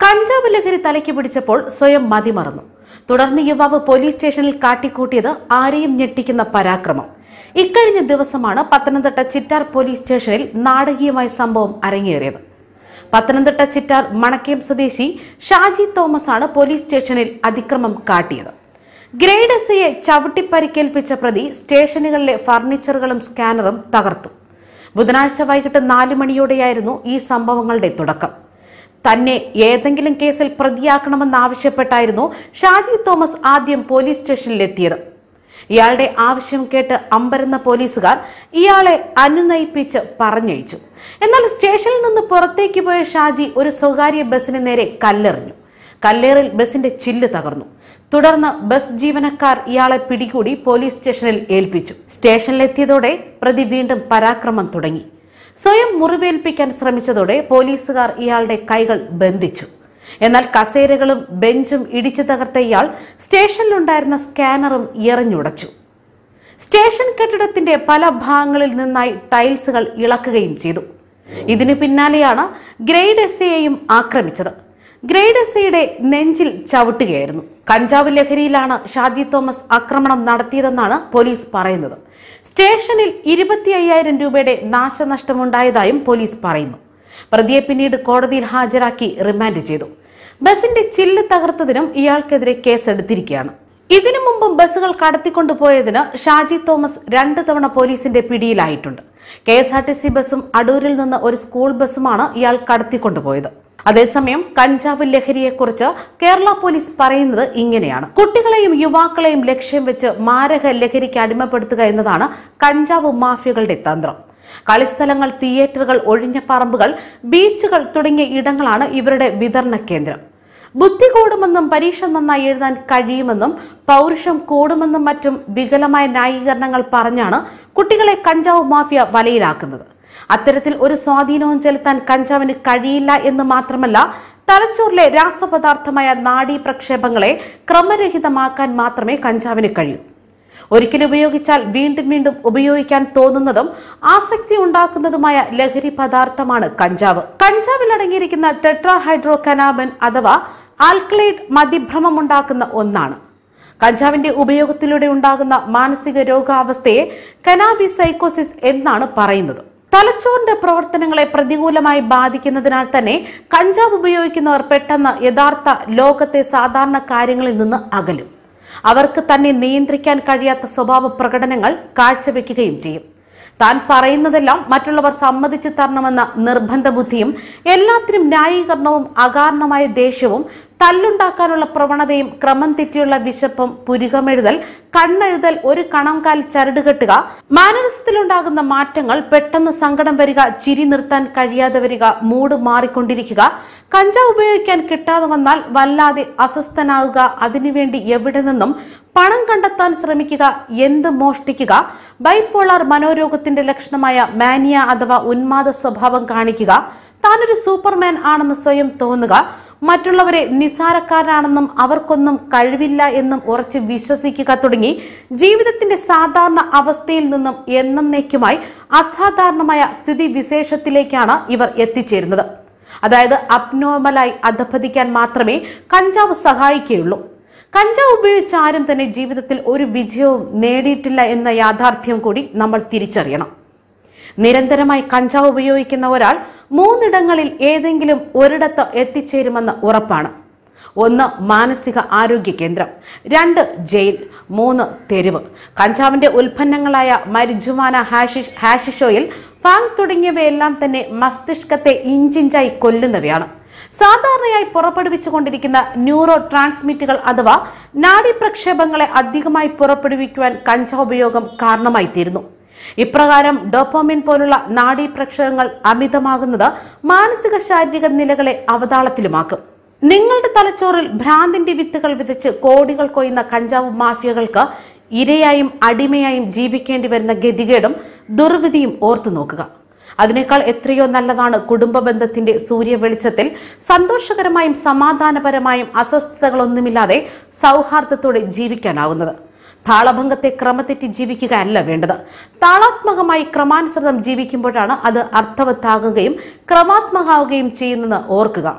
കഞ്ചാവ് ലഹരി തലയ്ക്ക് പിടിച്ചപ്പോൾ സ്വയം മതിമറന്നു തുടർന്ന് യുവാവ് പോലീസ് സ്റ്റേഷനിൽ കാട്ടിക്കൂട്ടിയത് ആരെയും ഞെട്ടിക്കുന്ന പരാക്രമം ഇക്കഴിഞ്ഞ ദിവസമാണ് പത്തനംതിട്ട ചിറ്റാർ പോലീസ് സ്റ്റേഷനിൽ നാടകീയമായ സംഭവം അരങ്ങേറിയത് പത്തനംതിട്ട ചിറ്റാർ മണക്കേം സ്വദേശി ഷാജി തോമസ് ആണ് പോലീസ് സ്റ്റേഷനിൽ അതിക്രമം കാട്ടിയത് ഗ്രേഡ് എസ് ഐയെ ചവിട്ടി പരിക്കേൽപ്പിച്ച പ്രതി സ്റ്റേഷനുകളിലെ ഫർണിച്ചറുകളും സ്കാനറും തകർത്തു ബുധനാഴ്ച വൈകിട്ട് നാല് മണിയോടെയായിരുന്നു ഈ സംഭവങ്ങളുടെ തുടക്കം തന്നെ ഏതെങ്കിലും കേസിൽ പ്രതിയാക്കണമെന്നാവശ്യപ്പെട്ടായിരുന്നു ഷാജി തോമസ് ആദ്യം പോലീസ് സ്റ്റേഷനിലെത്തിയത് ഇയാളുടെ ആവശ്യം കേട്ട് അമ്പരന്ന പോലീസുകാർ ഇയാളെ അനുനയിപ്പിച്ച് പറഞ്ഞയച്ചു എന്നാൽ സ്റ്റേഷനിൽ നിന്ന് പുറത്തേക്ക് പോയ ഷാജി ഒരു സ്വകാര്യ ബസ്സിന് നേരെ കല്ലെറിഞ്ഞു കല്ലേറിൽ ബസിന്റെ ചില്ല് തകർന്നു തുടർന്ന് ബസ് ജീവനക്കാർ ഇയാളെ പിടികൂടി പോലീസ് സ്റ്റേഷനിൽ ഏൽപ്പിച്ചു സ്റ്റേഷനിലെത്തിയതോടെ പ്രതി വീണ്ടും പരാക്രമം തുടങ്ങി സ്വയം മുറിവേൽപ്പിക്കാൻ ശ്രമിച്ചതോടെ പോലീസുകാർ ഇയാളുടെ കൈകൾ ബന്ധിച്ചു എന്നാൽ കസേരകളും ബെഞ്ചും ഇടിച്ചു തകർത്ത ഇയാൾ സ്റ്റേഷനിലുണ്ടായിരുന്ന സ്കാനറും എറിഞ്ഞുടച്ചു സ്റ്റേഷൻ കെട്ടിടത്തിന്റെ പല ഭാഗങ്ങളിൽ നിന്നായി ടൈൽസുകൾ ഇളക്കുകയും ചെയ്തു ഇതിനു പിന്നാലെയാണ് ഗ്രേഡ് എസ് എയും ആക്രമിച്ചത് ഗ്രേഡ് എസ് ഐയുടെ നെഞ്ചിൽ ചവിട്ടുകയായിരുന്നു കഞ്ചാവ് ലഹരിയിലാണ് ഷാജി തോമസ് ആക്രമണം നടത്തിയതെന്നാണ് പോലീസ് പറയുന്നത് സ്റ്റേഷനിൽ ഇരുപത്തി അയ്യായിരം രൂപയുടെ നാശനഷ്ടമുണ്ടായതായും പോലീസ് പറയുന്നു പ്രതിയെ പിന്നീട് കോടതിയിൽ ഹാജരാക്കി റിമാൻഡ് ചെയ്തു ബസിന്റെ ചില്ല് തകർത്തതിനും ഇയാൾക്കെതിരെ കേസെടുത്തിരിക്കുകയാണ് ഇതിനു മുമ്പും ബസ്സുകൾ കടത്തിക്കൊണ്ടുപോയതിന് ഷാജി തോമസ് രണ്ട് തവണ പോലീസിന്റെ പിടിയിലായിട്ടുണ്ട് K S R T C ബസ്സും അടൂരിൽ നിന്ന് ഒരു സ്കൂൾ ബസ്സുമാണ് ഇയാൾ കടത്തിക്കൊണ്ടുപോയത് അതേസമയം കഞ്ചാവ് ലഹരിയെക്കുറിച്ച് കേരള പോലീസ് പറയുന്നത് ഇങ്ങനെയാണ് കുട്ടികളെയും യുവാക്കളെയും ലക്ഷ്യം വെച്ച് മാരക ലഹരിക്ക് അടിമപ്പെടുത്തുക എന്നതാണ് കഞ്ചാവ് മാഫിയകളുടെ തന്ത്രം കളിസ്ഥലങ്ങൾ തിയേറ്ററുകൾ ഒഴിഞ്ഞ പറമ്പുകൾ ബീച്ചുകൾ തുടങ്ങിയ ഇടങ്ങളാണ് ഇവരുടെ വിതരണ കേന്ദ്രം ബുദ്ധി കൂടുമെന്നും പരീക്ഷ നന്നായി എഴുതാൻ കഴിയുമെന്നും പൗരുഷം കൂടുമെന്നും മറ്റും വികലമായ ന്യായീകരണങ്ങൾ പറഞ്ഞാണ് കുട്ടികളെ കഞ്ചാവ് മാഫിയ വലയിലാക്കുന്നത് അത്തരത്തിൽ ഒരു സ്വാധീനവും ചെലുത്താൻ കഞ്ചാവിന് കഴിയില്ല എന്ന് മാത്രമല്ല തലച്ചോറിലെ രാസപദാർത്ഥമായ നാഡീ പ്രക്ഷേപങ്ങളെ ക്രമരഹിതമാക്കാൻ മാത്രമേ കഞ്ചാവിന് കഴിയൂ ഒരിക്കൽ ഉപയോഗിച്ചാൽ വീണ്ടും വീണ്ടും ഉപയോഗിക്കാൻ തോന്നുന്നതും ആസക്തി ഉണ്ടാക്കുന്നതുമായ ലഹരി പദാർത്ഥമാണ് കഞ്ചാവ് കഞ്ചാവിൽ അടങ്ങിയിരിക്കുന്ന ടെട്രാഹൈഡ്രോ കനാബൻ അഥവാ ആൽക്കലൈഡ് മതിഭ്രമമുണ്ടാക്കുന്ന ഒന്നാണ് കഞ്ചാവിന്റെ ഉപയോഗത്തിലൂടെ ഉണ്ടാകുന്ന മാനസിക രോഗാവസ്ഥയെ കനാബി സൈക്കോസിസ് എന്നാണ് പറയുന്നത് തലച്ചോറിന്റെ പ്രവർത്തനങ്ങളെ പ്രതികൂലമായി ബാധിക്കുന്നതിനാൽ തന്നെ കഞ്ചാവ് ഉപയോഗിക്കുന്നവർ പെട്ടെന്ന് യഥാർത്ഥ ലോകത്തെ സാധാരണ കാര്യങ്ങളിൽ നിന്ന് അകലും അവർക്ക് തന്നെ നിയന്ത്രിക്കാൻ കഴിയാത്ത സ്വഭാവ പ്രകടനങ്ങൾ കാഴ്ചവെക്കുകയും ചെയ്യും താൻ പറയുന്നതെല്ലാം മറ്റുള്ളവർ സമ്മതിച്ചു തരണമെന്ന നിർബന്ധ ബുദ്ധിയും എല്ലാത്തിനും ന്യായീകരണവും അകാരണമായ ദേഷ്യവും തല്ലുണ്ടാക്കാനുള്ള പ്രവണതയും ക്രമം തെറ്റിയുള്ള വിശപ്പും പുരുകമെഴുതൽ കണ്ണെഴുതൽ ഒരു കണം കാൽ ചരടുകെട്ടുക മാനരസത്തിലുണ്ടാകുന്ന മാറ്റങ്ങൾ പെട്ടെന്ന് സങ്കടം വരിക ചിരി നിർത്താൻ കഴിയാതെ വരിക മൂഡ് മാറിക്കൊണ്ടിരിക്കുക കഞ്ചാവ് ഉപയോഗിക്കാൻ കിട്ടാതെ വന്നാൽ വല്ലാതെ അസ്വസ്ഥനാവുക അതിനുവേണ്ടി എവിടെ നിന്നും പണം കണ്ടെത്താൻ ശ്രമിക്കുക എന്ത് മോഷ്ടിക്കുക ബൈപ്പോളാർ മനോരോഗത്തിന്റെ ലക്ഷണമായ മാനിയ അഥവാ ഉന്മാദ സ്വഭാവം കാണിക്കുക താനൊരു സൂപ്പർമാൻ ആണെന്ന് സ്വയം തോന്നുക മറ്റുള്ളവരെ നിസാരക്കാരാണെന്നും അവർക്കൊന്നും കഴിവില്ല എന്നും ഉറച്ച് വിശ്വസിക്കുക തുടങ്ങി ജീവിതത്തിന്റെ സാധാരണ അവസ്ഥയിൽ നിന്നും എന്നേക്കുമായി അസാധാരണമായ സ്ഥിതി വിശേഷത്തിലേക്കാണ് ഇവർ എത്തിച്ചേരുന്നത് അതായത് അബ്നോർമലായി അധപ്പതിക്കാൻ മാത്രമേ കഞ്ചാവ് സഹായിക്കുകയുള്ളൂ കഞ്ചാവ് ഉപയോഗിച്ച ആരും തന്നെ ജീവിതത്തിൽ ഒരു വിജയവും നേടിയിട്ടില്ല എന്ന യാഥാർത്ഥ്യം കൂടി നമ്മൾ തിരിച്ചറിയണം നിരന്തരമായി കഞ്ചാവ് ഉപയോഗിക്കുന്ന ഒരാൾ മൂന്നിടങ്ങളിൽ ഏതെങ്കിലും ഒരിടത്ത് എത്തിച്ചേരുമെന്ന് ഉറപ്പാണ് ഒന്ന് മാനസിക ആരോഗ്യ കേന്ദ്രം രണ്ട് ജയിൽ മൂന്ന് തെരുവ് കഞ്ചാവിന്റെ ഉൽപ്പന്നങ്ങളായ മരിജുവാന ഹാഷിഷ് ഹാഷിഷോയിൽ ഫാങ് തുടങ്ങിയവയെല്ലാം തന്നെ മസ്തിഷ്കത്തെ ഇഞ്ചിഞ്ചായി കൊല്ലുന്നവയാണ് സാധാരണയായി പുറപ്പെടുവിച്ചുകൊണ്ടിരിക്കുന്ന ന്യൂറോ ട്രാൻസ്മിറ്റുകൾ അഥവാ നാഡീപ്രക്ഷേപങ്ങളെ അധികമായി പുറപ്പെടുവിക്കുവാൻ കഞ്ചാവ് ഉപയോഗം കാരണമായി തീരുന്നു ഇപ്രകാരം ഡോപ്പോമിൻ പോലുള്ള നാഡീപ്രക്ഷേപങ്ങൾ അമിതമാകുന്നത് മാനസിക ശാരീരിക നിലകളെ അവതാളത്തിലുമാക്കും നിങ്ങളുടെ തലച്ചോറിൽ ഭ്രാന്തിന്റെ വിത്തുകൾ വിതച്ച് കോടികൾ കൊയ്യുന്ന കഞ്ചാവ് മാഫിയകൾക്ക് ഇരയായും അടിമയായും ജീവിക്കേണ്ടി വരുന്ന ഗതികേടും ദുർവിധിയും ഓർത്തു നോക്കുക അതിനേക്കാൾ എത്രയോ നല്ലതാണ് കുടുംബ ബന്ധത്തിന്റെ സൂര്യവെളിച്ചത്തിൽ സന്തോഷകരമായും സമാധാനപരമായും അസ്വസ്ഥതകളൊന്നുമില്ലാതെ സൗഹാർദ്ദത്തോടെ ജീവിക്കാനാവുന്നത് താളഭംഗത്തെ ക്രമതെറ്റി ജീവിക്കുക അല്ല വേണ്ടത് താളാത്മകമായി ക്രമാനുസൃതം ജീവിക്കുമ്പോഴാണ് അത് അർത്ഥവത്താകുകയും ക്രമാത്മകമാവുകയും ചെയ്യുന്നത് ഓർക്കുക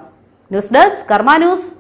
ന്യൂസ് ഡെസ്ക് കർമ്മ ന്യൂസ്